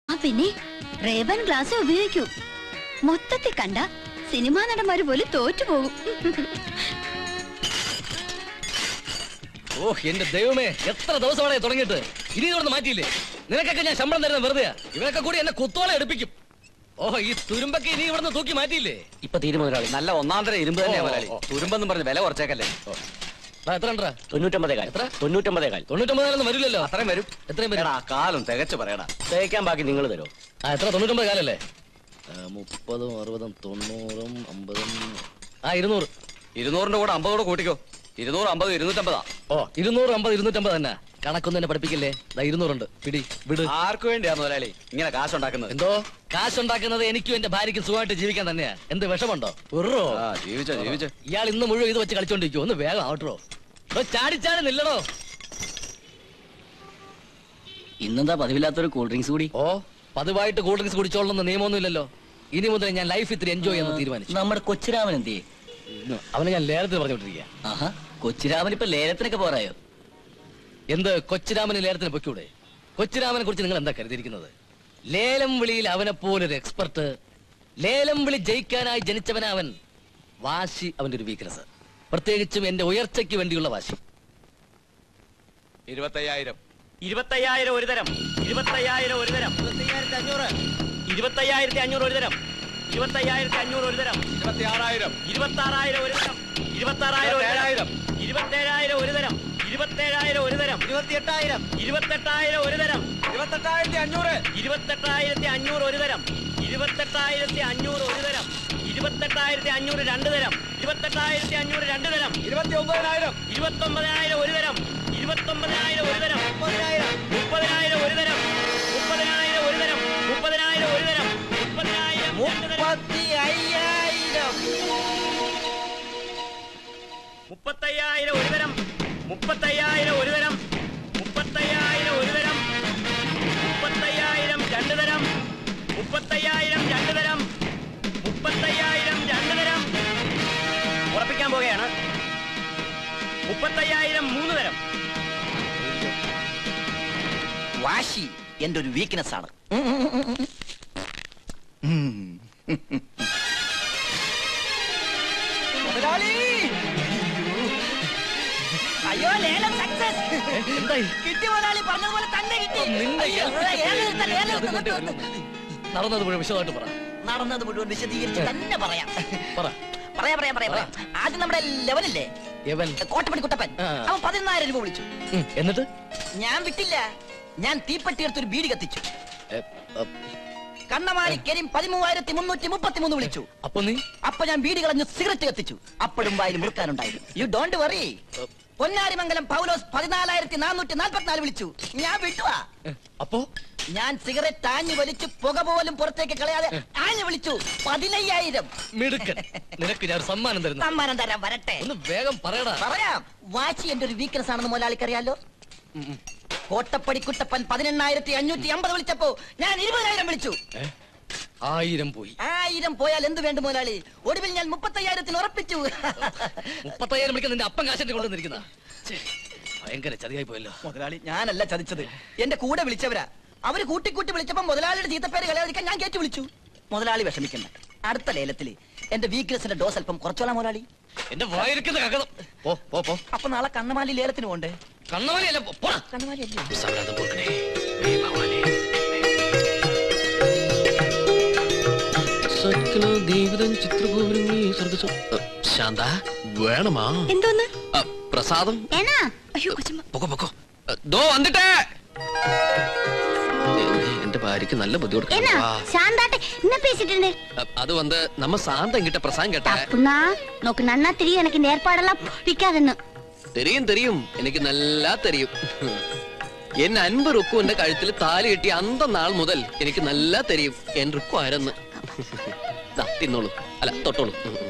ആ പിന്നെ Ray-Ban glass ഉപയോഗിക്കൂ മൊത്തത്തിൽ കണ്ട സിനിമാ നടന്മാര് പോലും തോറ്റുപോകും ഓ എന്റെ ദൈവമേ എത്ര ദിവസമാണ് തുടങ്ങിയിട്ട് ഇനി ഇതോടെ മാറ്റിയില്ലേ നിനക്കൊക്കെ ഞാൻ ശമ്പളം തരുന്ന വെറുതെ ഇവരൊക്കെ കൂടി എന്നെ കുത്തോളം എടുപ്പിക്കും ഓഹോ ഈ തുരുമ്പൊക്കെ ഇനി ഇവിടുന്ന് തൂക്കി മാറ്റിയില്ലേ ഇപ്പൊ തീരുമാനം മുതലാളി നല്ല ഒന്നാന്തര ഇരുമ്പ് തന്നെയാ ഓ, ഓ, മുതലാളി ഓ. തുരുമ്പെന്നും പറഞ്ഞ് വില കുറച്ചേക്കല്ലേ ദാ എത്ര ഉണ്ടാ തൊണ്ണൂറ്റൊമ്പതേ കാൽ എത്ര? തൊണ്ണൂറ്റൊമ്പതേ കാൽ തൊണ്ണൂറ്റൊമ്പതിനൊന്നും വരില്ലല്ലോ അത്രയും വരും എത്രയും വരും എടാ കാലം തികച്ചു പറയടാ തേക്കാൻ ബാക്കി നിങ്ങൾ തരോ ആ എത്ര തൊണ്ണൂറ്റൊമ്പത് കാലല്ലേ ആ, മുപ്പതും അറുപതും തൊണ്ണൂറും അമ്പതും ആ ഇരുന്നൂറ് ഇരുന്നൂറിന്റെ കൂടെ അമ്പതോടെ കൂട്ടിക്കോ ഇരുന്നൂറ് അമ്പത് ഇരുന്നൂറ്റമ്പതാ ഓ ഇരുന്നൂറ് അമ്പത് ഇരുന്നൂറ്റമ്പത് തന്നെ കണക്കൊന്നും എന്നെ പഠിപ്പിക്കില്ലേ ദാ ഇരുന്നൂറുണ്ട് പിടി വിട് ആർക്കു വേണ്ടിയാ മുതലാളി ഇങ്ങനെ കാശുണ്ടാക്കുന്നത് എന്തോ കാശുണ്ടാക്കുന്നത് എനിക്കും എന്റെ ഭാര്യയ്ക്കും സുഖമായിട്ട് ജീവിക്കാൻ തന്നെയാ എന്ത് വിഷമുണ്ടോ ഉറോ ആ ജീവിച്ചോ ജീവിച്ചോ ഇയാൾ ഇന്ന് മുഴുവൻ ഇത് വെച്ച് കളിച്ചോണ്ടിരിക്കും ഒന്ന് വേഗം ആവട്ടോ ഡോ, ചാടി ചാടി നില്ലടോ ഇന്നെന്താ പതിവില്ലാത്തൊരു കൂൾ ഡ്രിങ്ക്സ് കൂടി ഓ പതിവായിട്ട് കൂൾ ഡ്രിങ്ക്സ് കുടിച്ചോളണമെന്ന് നിയമമൊന്നുമില്ലല്ലോ ഇനി മുതൽ ഞാൻ ലൈഫ് ഇത്തിരി എൻജോയ് ചെയ്യാൻ തീരുമാനിച്ചു നമ്മുടെ കൊച്ചിരാമൻ എന്തിയെ അവനെ ഞാൻ ലേലത്തിൽ പറഞ്ഞുകൊണ്ടിരിക്കുക ആഹാ കൊച്ചിരാമൻ ഇപ്പൊ ലേലത്തിനൊക്കെ പോറായോ എന്ത് കൊച്ചിരാമന് ലേലത്തിന് പൊയ്ക്കൂടെ കൊച്ചിരാമനെ കുറിച്ച് നിങ്ങൾ എന്താ കരുതിയിരിക്കുന്നത് ലേലം വിളിയിൽ അവനെ പോലൊരു എക്സ്പെർട്ട് ലേലം വിളി ജയിക്കാനായി ജനിച്ചവനാ അവൻ വാശി അവന്റെ ഒരു വീക്ക്നെസ് പ്രത്യേകിച്ചും എന്റെ ഉയർച്ചയ്ക്ക് വേണ്ടിയുള്ള വാശി ഇരുപത്തയ്യായിരം ഇരുപത്തയ്യായിരം ഒരു തരം ഇരുപത്തയ്യായിരം ഒരു തരം ഇരുപത്തയ്യായിരത്തി അഞ്ഞൂറ് ഒരു തരം ഇരുപത്തയ്യായിരത്തി അഞ്ഞൂറ് ഒരു തരം ഇരുപത്തി ആറായിരം ഇരുപത്തി ആറായിരം ഒരു തരം ഇരുപത്താറായിരം ഒരു തരം ഇരുപത്തേഴായിരം ഒരു തരം ഇരുപത്തേഴായിരം ഒരു തരം ഇരുപത്തിയെട്ടായിരം ഇരുപത്തെട്ടായിരം ഒരു തരം ഇരുപത്തെട്ടായിരത്തി അഞ്ഞൂറ് ഇരുപത്തെട്ടായിരത്തി അഞ്ഞൂറ് ഒരു തരം ഇരുപത്തെട്ടായിരത്തി അഞ്ഞൂറ് ഒരു തരം ഇരുപത്തെട്ടായിരത്തി അഞ്ഞൂറ് രണ്ട് തരം ഇരുപത്തെട്ടായിരത്തി അഞ്ഞൂറ് രണ്ട് തരം ഇരുപത്തി ഒമ്പതിനായിരം ഇരുപത്തൊമ്പതിനായിരം ഒരു തരം ഇരുപത്തൊമ്പതിനായിരം ഒരു തരം മുപ്പതിനായിരം മുപ്പതിനായിരം ഒരു തരം മുപ്പതിനായിരം ഒരു തരം മുപ്പതിനായിരം ഒരു തരം മുപ്പതിനായിരം രണ്ട് തരം. മുപ്പത്തയ്യായിരം ഒരു തരം മുപ്പത്തയ്യായിരം ഒരു തരം മുപ്പത്തയ്യായിരം ഒരു തരം മുപ്പത്തയ്യായിരം രണ്ട് തരം മുപ്പത്തയ്യായിരം രണ്ട് തരം മുപ്പത്തയ്യായിരം രണ്ട് തരം ഉറപ്പിക്കാൻ പോകുകയാണ് മുപ്പത്തയ്യായിരം മൂന്ന് തരം വാശി എന്റെ ഒരു വീക്ക്നെസ് ആണ് അയ്യോ ലേലം സക്സസ് എന്തായി കിട്ടി മുതലാളി പറഞ്ഞതുപോലെ തന്നെ കിട്ടി നിന്റെ അയ്യോ, ലേലം എടുത്ത, ലേലം എടുത്ത, അതുകൊണ്ട് നിർത്ത്, നിർത്ത്. നടന്നത് മുഴുവൻ വിശദമായിട്ട് പറ നടന്നത് മുഴുവൻ വിശദീകരിച്ച് തന്നെ പറയാം പറ പറയാം പറയാം പറയാം പറയാം ആദ്യം നമ്മുടെ ലെവനില്ലേ എവൻ കോട്ടപ്പടി കുട്ടപ്പൻ ആ. അവൻ പതിനായിരം രൂപ വിളിച്ചു ഉം, എന്നിട്ട് ഞാൻ വിട്ടില്ല ഞാൻ തീപ്പെട്ടി എടുത്തൊരു ബീഡി കത്തിച്ചു എ, എ, കണ്ണമാരി കരീം പതിമൂവായിരത്തി മുന്നൂറ്റി മുപ്പത്തി മൂന്ന് വിളിച്ചു അപ്പൊ നീ അപ്പൊ ഞാൻ ബീഡി കളഞ്ഞ് സിഗരറ്റ് കത്തിച്ചു അപ്പോഴും വായിൽ മുറുക്കാനുണ്ടായിരുന്നു you don't worry Ponnarimangalam Paulose പതിനാലായിരത്തി നാനൂറ്റി നാൽപ്പത്തിനാല് വിളിച്ചു ഞാൻ വിട്ടുവാ എ, അപ്പോ ഞാൻ സിഗരറ്റ് ആഞ്ഞു വലിച്ചു പുക പോലും പുറത്തേക്ക് കളയാതെ ആഞ്ഞു വിളിച്ചു പതിനയ്യായിരം മിടുക്കൻ നിനക്ക് ഞാൻ ഒരു സമ്മാനം തരുന്നു സമ്മാനം തരാൻ വരട്ടെ ഒന്ന് വേഗം പറയടാ പറയാം വാശി എന്റെ ഒരു വീക്ക്നെസ് ആണെന്ന് മുതലാളിക്കറിയാലോ കോട്ടപ്പടി കുട്ടപ്പൻ പതിനെണ്ണായിരത്തി അഞ്ഞൂറ്റി അമ്പത് വിളിച്ചപ്പോ ഞാൻ ഇരുപതിനായിരം വിളിച്ചു ഏ, ആയിരം പോയി ആയിരം പോയാൽ എന്ത് വേണ്ട മുതലാളി ഒടുവിൽ ഞാൻ മുപ്പത്തയ്യായിരത്തിന് ഉറപ്പിച്ചു മുപ്പത്തയ്യായിരം മണിക്ക് നിന്റെ അപ്പം കാശന്റെ കൊണ്ടുവന്നിരിക്കുന്ന ഭയങ്കര ചതിയായി പോയല്ലോ മുതലാളി ഞാനല്ല ചതിച്ചത് എന്റെ കൂടെ വിളിച്ചവരാ അവര് കൂട്ടിക്കൂട്ടി വിളിച്ചപ്പോ മുതലാളിയുടെ ചീത്തപ്പേര് കളയാതിരിക്കാൻ ഞാൻ കേട്ടു വിളിച്ചു മുതലാളി വിഷമിക്കണ്ട അടുത്ത ലേലത്തില് എന്റെ വീക്ക്നെസിന്റെ ഡോസ് അല്പം കുറച്ചോളാം മുതലാളി എന്റെ വായിരിക്കുന്ന കകതം പോ പോ പോ അപ്പൊ നാളെ കണ്ണമാലി ലേലത്തിന് പോണ്ടേ കണ്ണവലിയല്ല പോടാ കണ്ണമാലി അല്ലേ സമരാധം പോർക്കണേ ഹേ ഭഗവാനേ സകല ജീവിതം ചിത്രഭൂമി സ്വർഗ ശാന്ത വേണമാ എന്തോന്ന് അ, പ്രസാദം ഏനാ അയ്യോ കൊച്ചുമ്മ പൊക്കോ പൊക്കോ അ, ദോ വന്നിട്ടേ എന്റെ ഭാര്യക്ക് നല്ല ബുദ്ധി ஏன்னா കൊടുക്കണം சாந்தாட்ட என்ன பேசிட்டு இருந்தேன் அது வந்து நம்ம சாந்தம் கிட்ட பிரசாங் கேட்ட தப்புனா நோக்கு நன்னா தெரியும் எனக்கு இந்த ஏற்பாடெல்லாம் பிடிக்காதுன்னு தெரியும் தெரியும் എനിക്ക് நல்லா தெரியும் എൻ അൻപ് റുക്കുവിന്റെ കഴുത്തിൽ താലി കെട്ടിയ അന്ത നാൾ മുതൽ എനിക്ക് നല്ല തെരിയും എൻ റുക്കു ആരെന്ന് ദാ, തിന്നോളൂ അല്ല തൊട്ടോളൂ ഉം, ഉം.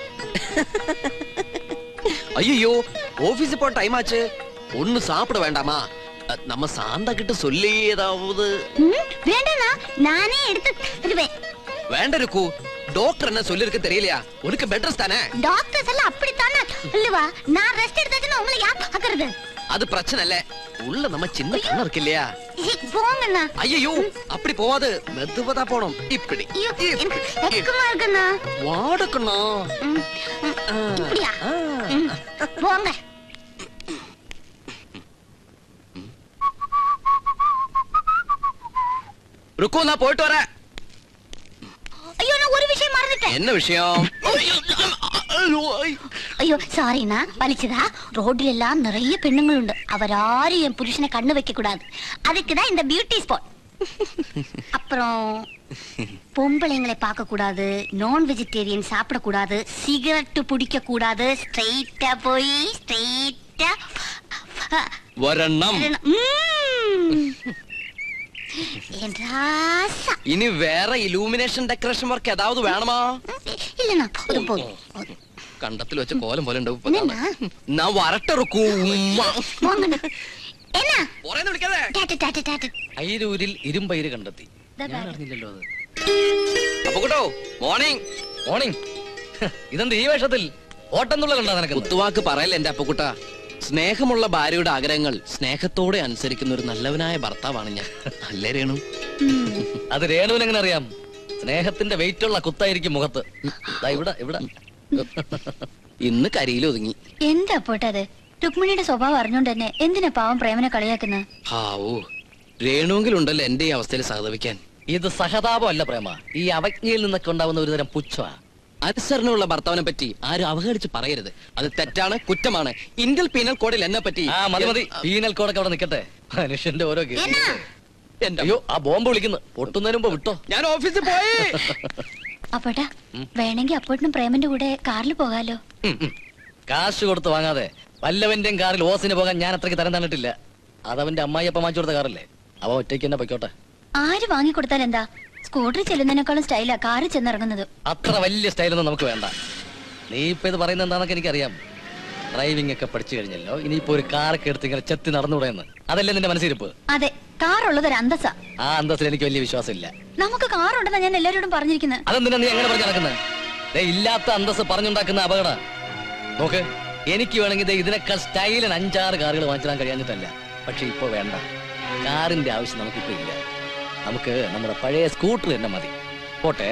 ஐயோ ஆபீஸ் போற டைம் ஆச்சு ஒண்ணு சாப்பிட வேண்டாமா அ, நம்ம சாந்தா கிட்ட சொல்லி ஏதாவது ம், வேண்டாண்ணா நானே எடுத்து தருவேன் வேണ്ട இருக்கு டாக்டர் என்ன சொல்லிருக்கு தெரியலையா உனக்கு பெட்ரஸ் தானே டாக்டர்ஸ் எல்லாம் அப்படித்தானே இல்லவா நான் ரெஸ்ட் எடுத்தாச்சுன்னா உங்களை யார் பாக்குறது அது பிரச்சனை இல்ல உள்ள நம்ம சின்ன கண்ணு இருக்கு இல்லையா போங்கண்ணா ஐயோ அப்படி போவாது மெதுவதா போனோம் இப்படி ஐயோ, இப்படி, எனக்கு இப்படி. வெக்கமா இருக்குண்ணா வாடக்கணும் ம், ம், இப்படியா ம், போங்க ருக்கு நான் போயிட்டு வரேன் ஐயோ நான் ஒரு விஷயம் மறந்துட்டேன் என்ன விஷயம் ஐயோ சாரிண்ணா வலிச்சதா ரோட்ல எல்லாம் நிறைய பெண்ணுங்கள் உண்டு அவராரும் என் புருஷனை கண்ணு வைக்க கூடாது அதுக்குதான் இந்த பியூட்டி ஸ்பாட் அப்புறம் பொம்பளைங்களை பார்க்க கூடாது நான் வெஜிடேரியன் சாப்பிட கூடாது சிகரெட் பிடிக்க கூடாது ஸ்ட்ரெயிட்டா போய் ஸ்ட்ரெயிட்டா வரணம் என் ராசா இனி வேற ഇലൂമിനേഷൻ ഡെക്കറേഷൻ വർക്ക് ഏതാവത് വേണമാ இல்லண்ணா போதும் போதும் போதும். കണ്ടത്തിൽ വെച്ച കോലം പോലെ ഉണ്ടാവും ഇപ്പൊ என்னண்ணா കാണാൻ. ഞാൻ വരട്ടെറുക്കൂ போங்கண்ணா என்ன വിളിക്കാതെ ടാറ്റ ടാറ്റ ടാറ്റ അയിരൂരിൽ ഇരുമ്പയിര് കണ്ടെത്തി ദാ ഞാൻ ബാഗ്. അറിഞ്ഞില്ലല്ലോ അത് അപ്പൊ കേട്ടോ മോർണിംഗ് മോർണിംഗ് ഇതെന്ത് ഈ വേഷത്തിൽ ഓട്ടം തുള്ളൽ കണ്ടാ നിനക്ക് കുത്തുവാക്ക് പറയല്ല എന്റെ അപ്പക്കുട്ട സ്നേഹമുള്ള ഭാര്യയുടെ ആഗ്രഹങ്ങൾ സ്നേഹത്തോടെ അനുസരിക്കുന്ന ഒരു നല്ലവനായ ഭർത്താവാണ് ഞാൻ അല്ലേ രേണു അത് രേണുവിന് എങ്ങനെ അറിയാം സ്നേഹത്തിന്റെ വെയിറ്റ് ഉള്ള കുത്തായിരിക്കും മുഖത്ത് ദാ ഇവിടെ ഇവിടെ ഇന്ന് കരിയിൽ ഒതുങ്ങി എന്താ പോട്ടത് രുക്മിണിയുടെ സ്വഭാവം അറിഞ്ഞോണ്ട് തന്നെ എന്തിനാ പാവം പ്രേമനെ കളിയാക്കുന്നത് ഹാവൂ രേണുവെങ്കിലുണ്ടല്ലോ എന്റെ ഈ അവസ്ഥയിൽ സഹതപിക്കാൻ ഇത് സഹതാപം അല്ല പ്രേമ ഈ അവജ്ഞയിൽ നിന്നൊക്കെ ഉണ്ടാവുന്ന ഒരുതരം പുച്ഛമാ അനുസരണമുള്ള ഭർത്താവിനെ പറ്റി ആരും അവഹേളിച്ച് പറയരുത് അത് തെറ്റാണ് കുറ്റമാണ് ഇന്ത്യൻ പീനൽ കോഡിൽ എന്നെ പറ്റി ആ മതി മതി പീനൽ കോടൊക്കെ അവിടെ നിക്കട്ടെ മനുഷ്യന്റെ ഓരോ കേസ്. എന്റെ അയ്യോ ആ ബോംബ് വിളിക്കുന്നു പൊട്ടുന്നതിന് മുമ്പ് വിട്ടോ ഞാൻ ഓഫീസിൽ പോയി അപ്പോട്ടാ വേണമെങ്കിൽ അപ്പോട്ടിനും പ്രേമന്റെ കൂടെ കാറിൽ പോകാലോ ഉം, ഉം. കാശ് കൊടുത്ത് വാങ്ങാതെ വല്ലവന്റെയും കാറിൽ ഓസിന് പോകാൻ ഞാൻ അത്രയ്ക്ക് തരം തന്നിട്ടില്ല അതവന്റെ അമ്മായിയപ്പ മാറ്റി കൊടുത്ത കാറല്ലേ അവ ഒറ്റയ്ക്ക് തന്നെ പൊയ്ക്കോട്ടെ ആര് വാങ്ങിക്കൊടുത്താൽ എന്താ സ്കൂട്ടറിൽ ചെല്ലുന്നതിനേക്കാളും സ്റ്റൈലാ കാറിൽ ചെന്നിറങ്ങുന്നത് അത്ര വലിയ സ്റ്റൈലൊന്നും നമുക്ക് വേണ്ട നീ ഇപ്പൊ ഇത് പറയുന്നത് എന്താണെന്നൊക്കെ എനിക്കറിയാം ഡ്രൈവിംഗ് ഒക്കെ പഠിച്ചു കഴിഞ്ഞല്ലോ ഇനിയിപ്പോ ഒരു കാറൊക്കെ എടുത്ത് ഇങ്ങനെ ചെത്തി നടന്നുകൂടെയെന്ന് അതല്ലേ നിന്റെ മനസ്സിരിപ്പ് അതെ കാറുള്ളത് ഒരു അന്തസ്സാ ആ അന്തസ്സിൽ എനിക്ക് വലിയ വിശ്വാസമില്ല നമുക്ക് കാറുണ്ടെന്നാ ഞാൻ എല്ലാവരോടും പറഞ്ഞിരിക്കുന്നത് അതെന്തിനാ നീ എങ്ങനെ പറഞ്ഞു നടക്കുന്നത് ദേ ഇല്ലാത്ത അന്തസ് പറഞ്ഞുണ്ടാക്കുന്ന അപകട നോക്ക് എനിക്ക് വേണമെങ്കിൽ ദേ ഇതിനേക്കാൾ സ്റ്റൈലിന് അഞ്ചാറ് കാറുകൾ വാങ്ങിച്ചിടാൻ കഴിയാഞ്ഞിട്ടല്ല പക്ഷെ ഇപ്പൊ വേണ്ട കാറിന്റെ ആവശ്യം നമുക്കിപ്പോ ഇല്ല നമുക്ക് നമ്മുടെ പഴയ സ്കൂട്ടർ തന്നെ മതി പോട്ടെ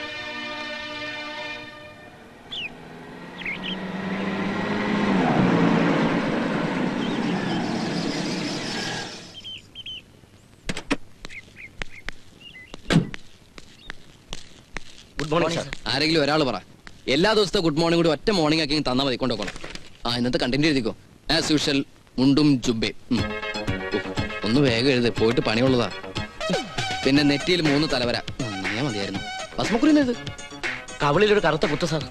ഗുഡ് മോർണിംഗ് സാർ ആരെങ്കിലും ഒരാൾ പറ എല്ലാ ദിവസത്തെ ഗുഡ് മോർണിംഗ് കൂടി ഒറ്റ മോർണിംഗ് ആക്കി തന്നാൽ മതി കൊണ്ടുപോകണം ആ ഇന്നത്തെ കണ്ടന്റ് എഴുതിക്കോ ആസ് യൂഷ്വൽ മുണ്ടും ജുബേ ഉം. ഉഫ്, ഒന്ന് വേഗം എഴുത് പോയിട്ട് പണിയുള്ളതാ പിന്നെ നെറ്റിയിൽ മൂന്ന് തലവര നന്നായാ മതിയായിരുന്നു ഭസ്മക്കുറി എഴുത് കവളിലൊരു കറുത്ത കുത്ത് സാർ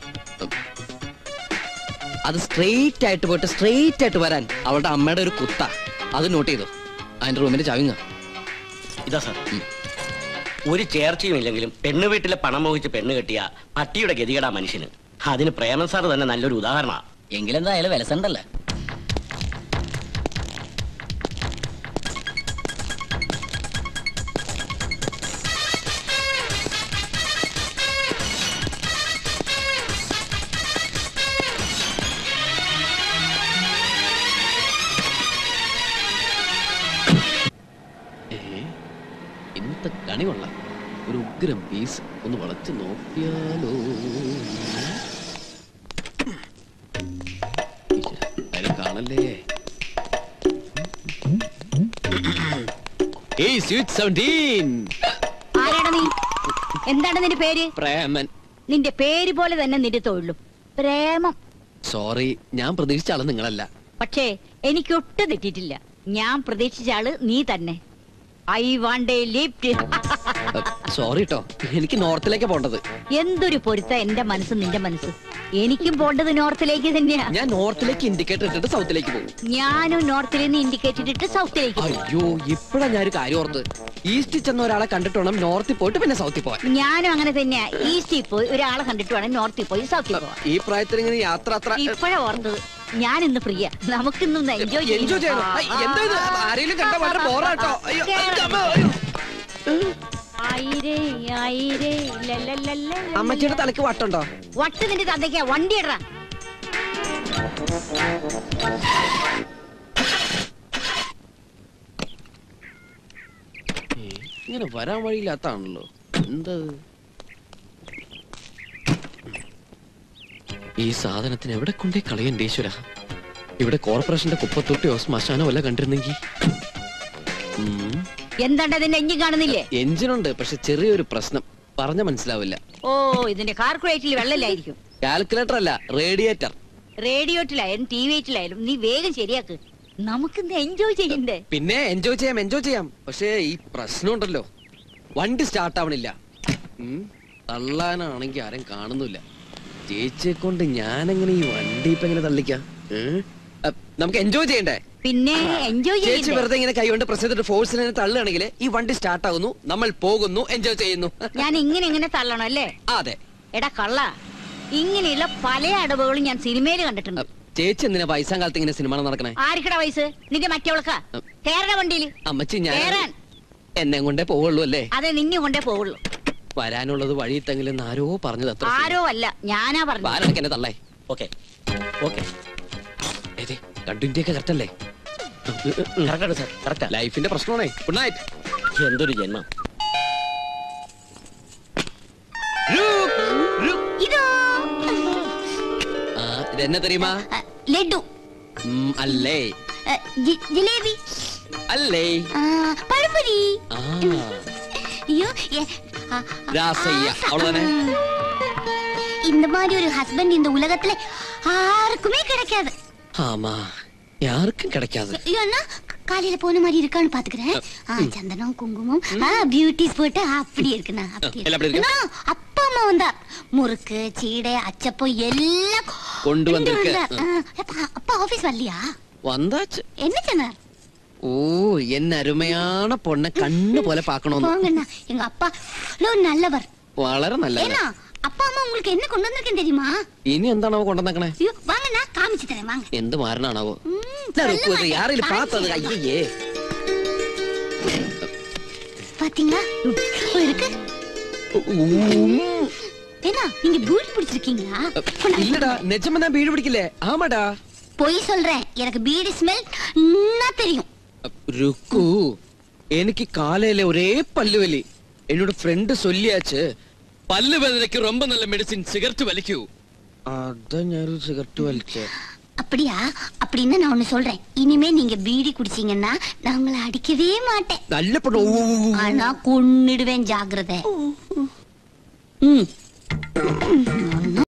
അത് സ്ട്രെയിറ്റ് ആയിട്ട് പോയിട്ട് സ്ട്രെയിറ്റ് ആയിട്ട് വരാൻ അവളുടെ അമ്മയുടെ ഒരു കുത്ത അത് നോട്ട് ചെയ്തോ അതിന്റെ റൂമിന്റെ ചവിങ്ങ ഇതാ സാർ ഒരു ചേർച്ചയും ഇല്ലെങ്കിലും പെണ്ണ് വീട്ടിലെ പണം മോഹിച്ച് പെണ്ണ് കെട്ടിയ പട്ടിയുടെ ഗതികേടാ മനുഷ്യന് അതിന് പ്രേമൻ സാർ തന്നെ നല്ലൊരു ഉദാഹരണമാണ് എങ്കിലെന്താ അയാൾ വിലസണ്ടല്ലേ ഇന്നത്തെ കണി കൊള്ളാം ഒരു ഉഗ്രം പീസ് ഒന്ന് വളച്ച് നോക്കിയാലോ ഈശ്വരാ, ആരും കാണല്ലേ ഏയ് സ്വീറ്റ് സെവൻറ്റീൻ ആരാണ് നീ എന്താണ് നിന്റെ പേര് പ്രേമൻ നിന്റെ പേര് പോലെ തന്നെ നിന്റെ തൊഴിലും പ്രേമം സോറി ഞാൻ പ്രതീക്ഷിച്ച ആള് നിങ്ങളല്ല പക്ഷേ എനിക്ക് ഒട്ടും തെറ്റിയിട്ടില്ല ഞാൻ പ്രതീക്ഷിച്ച ആള് നീ തന്നെ I want a lift sorry കേട്ടോ എനിക്ക് നോർത്തിലേക്ക് പോണ്ടത് എന്തൊരു പൊരുത്ത എന്റെ മനസ്സ് നിന്റെ മനസ്സ് എനിക്കും പോണ്ടത് നോർത്തിലേക്ക് തന്നെയാ ഞാൻ നോർത്തിലേക്ക് ഇൻഡിക്കേറ്റർ ഇട്ടിട്ട് സൗത്തിലേക്ക് പോകും ഞാനും നോർത്തിൽ നിന്ന് ഇൻഡിക്കേറ്റ് ഇട്ടിട്ട് സൗത്തിലേക്ക് പോകും അയ്യോ ഇപ്പഴാ ഞാനൊരു കാര്യം ഓർത്ത് ഈസ്റ്റിൽ ചെന്ന ഒരാളെ കണ്ടിട്ട് വേണം നോർത്തിൽ പോയിട്ട് പിന്നെ സൗത്തിൽ പോവാൻ ഞാനും അങ്ങനെ തന്നെയാ ഈസ്റ്റിൽ പോയി ഒരാളെ കണ്ടിട്ട് വേണം നോർത്തിൽ പോയി സൗത്തിൽ പോവാൻ ഈ പ്രായത്തിൽ ഇങ്ങനെ യാത്ര അത്ര ഇപ്പഴാ ഓർത്തത് ഞാൻ ഇന്ന് ഫ്രീയാ നമുക്കിന്ന് എൻജോയ് എൻജോയ് ചെയ്യണം ഐ, എന്താ ഇത് ആരെങ്കിലും കണ്ട വളരെ ബോറാട്ടോ അയ്യോ അയ്യോ, അമ്മ, അയ്യോ. ആയിരേ ആയിരേ ലല്ലല്ലല്ല. അമ്മച്ചിയുടെ തലക്ക് വട്ടുണ്ടോ വട്ട് നിന്റെ തന്തയ്ക്കാ വണ്ടി ഇടറാ ഇങ്ങനെ വരാൻ വഴിയില്ലാത്താണല്ലോ എന്താ ഈ സാധനത്തിന് എവിടെ കൊണ്ടേ കളയണ്ടേ ഈശ്വര ഇവിടെ കോർപ്പറേഷന്റെ കുപ്പത്തൊട്ടിയോ ശ്മശാനോ വല്ല കണ്ടിരുന്നെങ്കിൽ എന്താണ്ട് അതിന്റെ എഞ്ചിൻ കാണുന്നില്ലേ എഞ്ചിനുണ്ട് പക്ഷെ ചെറിയൊരു പ്രശ്നം പറഞ്ഞ മനസ്സിലാവില്ല ഓ ഇതിന്റെ കാർക്കുലേറ്ററിൽ വെള്ളമില്ലായിരിക്കും കാൽക്കുലേറ്റർ അല്ല റേഡിയേറ്റർ റേഡിയോട്ടിലായാലും ടി വിയിലായാലും നീ വേഗം ശരിയാക്ക് നമുക്കിന്ന് എൻജോയ് ചെയ്യണ്ടേ പിന്നെ എൻജോയ് ചെയ്യാം എൻജോയ് ചെയ്യാം പക്ഷേ ഈ പ്രശ്നമുണ്ടല്ലോ വണ്ടി സ്റ്റാർട്ട് ആവണില്ല ഉം, തള്ളാനാണെങ്കി ആരും കാണുന്നില്ല ചേച്ചിയെ കൊണ്ട് ഞാനെങ്ങനെ ഈ വണ്ടി ഇപ്പൊ എങ്ങനെ തള്ളിക്കാം ഉം? അ, നമുക്ക് എൻജോയ് ചെയ്യണ്ടേ പിന്നെ എൻജോയ് ചേച്ചി ചെയ്യണ്ടേ വെറുതെ ഇങ്ങനെ കൈകൊണ്ട് പ്രസ് ചെയ്തിട്ട് ഫോഴ്സിൽ തന്നെ തള്ളുകയാണെങ്കിൽ ഈ വണ്ടി സ്റ്റാർട്ട് ആവുന്നു നമ്മൾ പോകുന്നു എൻജോയ് ചെയ്യുന്നു ഞാൻ ഇങ്ങനെ ഇങ്ങനെ തള്ളണം അല്ലേ ആ, അതെ എടാ കള്ള ഇങ്ങനെയുള്ള പല അടവുകളും ഞാൻ സിനിമയിൽ കണ്ടിട്ടുണ്ട് അ, ചേച്ചി എന്തിനാ വയസ്സാം കാലത്ത് ഇങ്ങനെ സിനിമ നടക്കണേ ആർക്കടാ വയസ്സ് നിന്റെ മറ്റവൾക്കാ കേരള വണ്ടിയിൽ അമ്മച്ചി ഞാൻ കേറാൻ എന്നെ കൊണ്ടേ പോവുള്ളൂ അല്ലേ അതെ നിന്നെ കൊണ്ടേ പോവുള്ളൂ വരാനുള്ളത് വഴി തെങ്കിലും ആരോ പറഞ്ഞത് അത്ര ആരോ അല്ല ഞാനാ പറഞ്ഞു വാരടക്ക് എന്നെ തള്ളേ ഓക്കെ ഓക്കെ ഏതേ രണ്ടിന്റെ ഒക്കെ കറക്റ്റ് അല്ലേ കറക്റ്റാണ് സാർ കറക്റ്റാ ലൈഫിന്റെ പ്രശ്നമാണേ ഗുഡ് നൈറ്റ് എന്തൊരു ജന്മം ഇതോ ആ ഇതെന്നെ തെരയുമാ അ, ലഡു ഉം, അല്ലേ അ, ജി- ജിലേബി അല്ലേ ആ, പഴംപൊരി ആ ஐயோ ஏ- ஆ, ஆ, ராசையா, ஆசை. அவ்வளவுதானே? இந்த மாதிரி ஒரு ஹஸ்பண்ட் இந்த உலகத்துல யாருக்குமே கிடைக்காது ஆமா யாருக்கும் கிடைக்காது ஏன்னா காலையில போன மாதிரி இருக்கான்னு பாத்துக்கிறேன் ஆ, சந்தனம் குங்குமம் பியூட்டிஸ் போட்டு அப்படி இருக்குண்ணா அப்படி எல்லாம் அப்படி இருக்கு? அண்ணா, அப்பா அம்மா வந்தா முறுக்கு சீடை அச்சப்பம் எல்லாம் கொண்டு வந்திருக்கு. வந்தார். ஆ, அப்பா அப்பா ஆபீஸ் வரலையா வந்தாச்சு என்ன சொன்னார் ஓ என்ன அருமையான பொண்ணை கண்ணு போல பாக்கணும்னு போங்கண்ணா எங்க அப்பா அவ்வளவு நல்லவர் വളരെ നല്ല ஏன்னா அப்பா அம்மா உங்களுக்கு என்ன கொண்டு வந்திருக்கேன் தெரியுமா ഇനി എന്താണാവോ കൊണ്ടുവന്നേക്കണേ ஐயோ வாங்கண்ணா காமிச்சு தரேன் வாங்க എന്ത് മാറണാണാവോ ம், சொல்ல மாட்டேன். யாரையும் பார்த்தது காமிச்சு ஐயே பாத்தீங்களா இவ்வளவு இருக்கு ஏன்னா நீங்க பூரி பிடிச்சிருக்கீங்களா இல்லடா நிஜமா வீடு பிடிக்கல ஆமாடா பொய் சொல்றேன் எனக்கு பீடி ஸ்மெல் தெரியும் ருக்கு എനിക്ക് കാലയിലെ ഒരേ പല്ലുവലി എന്നോട് ഫ്രണ്ട് ചൊല്ലിയാച്ച് പല്ല് വേദനയ്ക്ക് ரொம்ப നല്ല മെഡിസിൻ സിഗരറ്റ് വലിക്കൂ അതാ ഞാൻ സിഗരറ്റ് വലിച്ചേ அப்படியா அப்படின்னு நான் ஒண்ணு சொல்றேன் இனிமே நீங்க பீடி குடிச்சீங்கன்னா நான் உங்களை அடிக்கவே மாட்டேன் നല്ല പെണ്ണു ஆனா கொன்னுடுவேன் ஜாக்கிரதை ம்